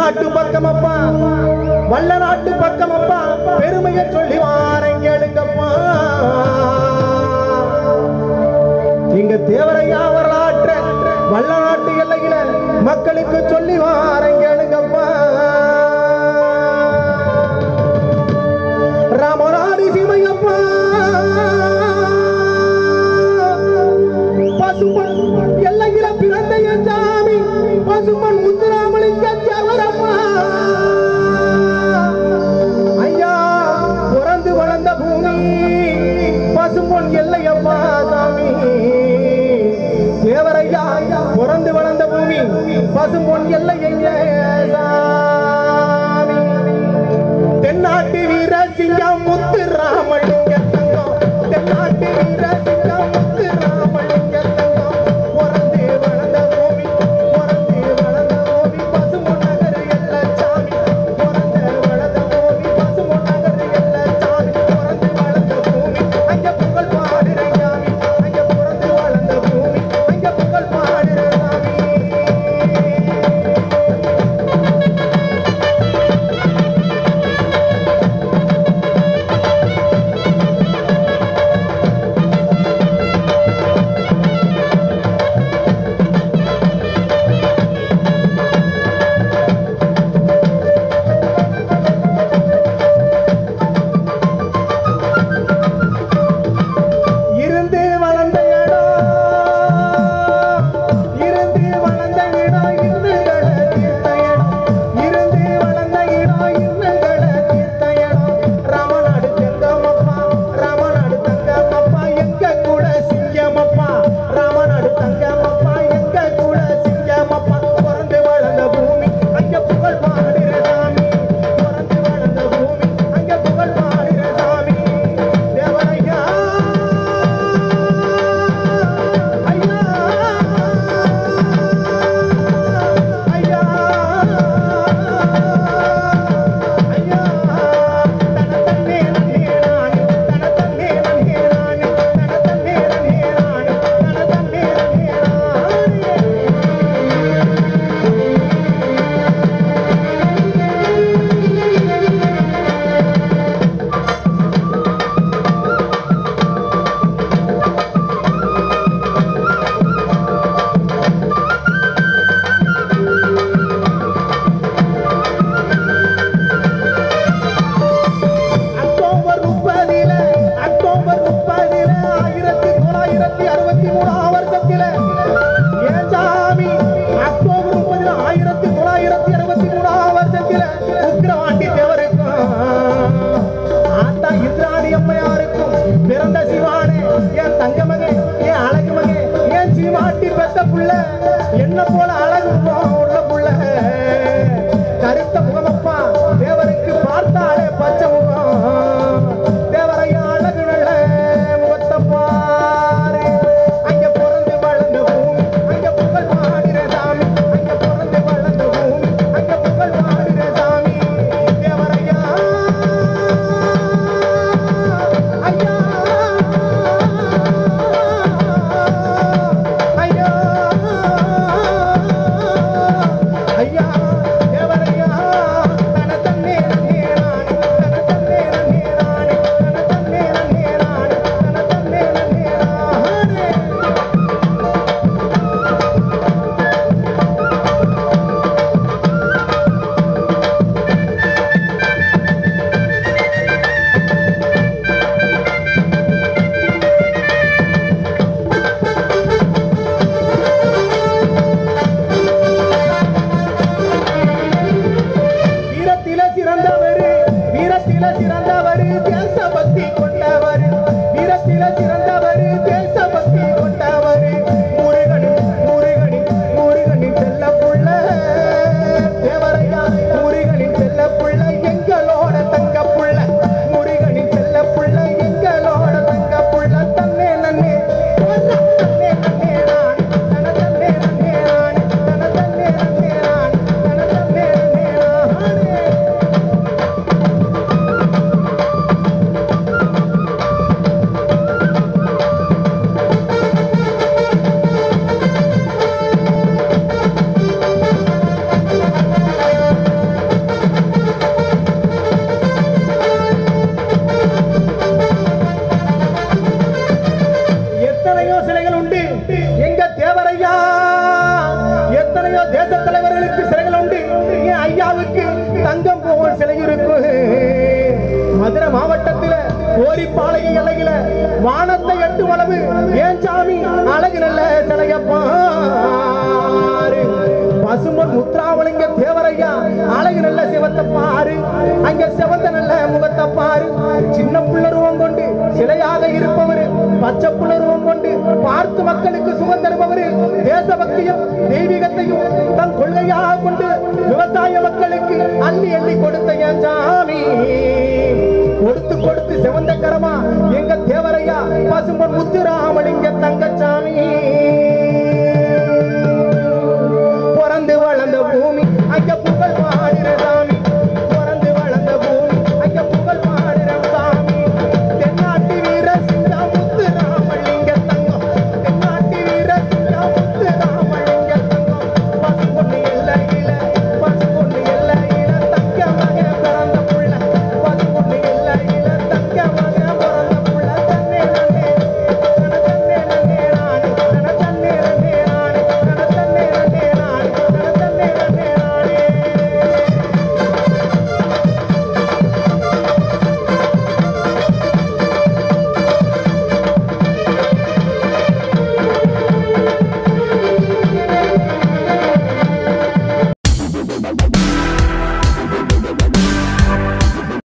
நாட்டு பக்கம் அப்பா வல்ல நாட்டு பக்கம் அப்பா பெருமையை சொல்லி வாரங்க எடுங்கப்பா இங்க தேவரையா வரலாற்ற வல்ல நாட்டு எல்லையில மக்களுக்கு சொல்லி வாரங்க எடுங்கப்பா ராமநாடி சிமையப்பா பசுமன் எல்லையில பிறந்த என் சாமி பசுமன் முத்துராமலிங்க தேவரப்பா ஐயா பிறந்து வளர்ந்த பூமி பசும்பொன் எல்லையப்பா சாமி தேவரையா பிறந்து வளர்ந்த பூமி பசும்பொன் எல்லை எங்க ஐயாவுக்கு தங்கம் போல் சிலை இருக்கு மதுரை மாவட்டத்தில ஓரிப்பாளைய எல்லையில வானத்தை எட்டு அளவு ஏன் சாமி அழகு நல்ல சிலையப்பாரு பசுமன் முத்ராவளிங்க தேவரையா அழகு நல்ல சிவத்தை பாரு அங்க சிவந்த நல்ல முகத்தை பாரு சின்ன புள்ளருவம் கொண்டு சிலையாக இருப்பவர் பச்சை புள்ளருவம் கொண்டு பார்த்து மக்களுக்கு சுகம் தருபவர் தேசபக்தியும் தெய்வீகத்தையும் தன் கொள்கையாக கொண்டு விவசாய மக்களுக்கு அள்ளி அள்ளி கொடுத்த என் சாமி கொடுத்து கொடுத்து சிவந்த கரமா எங்க தேவரையா பசும்பொன் முத்துராமலிங்க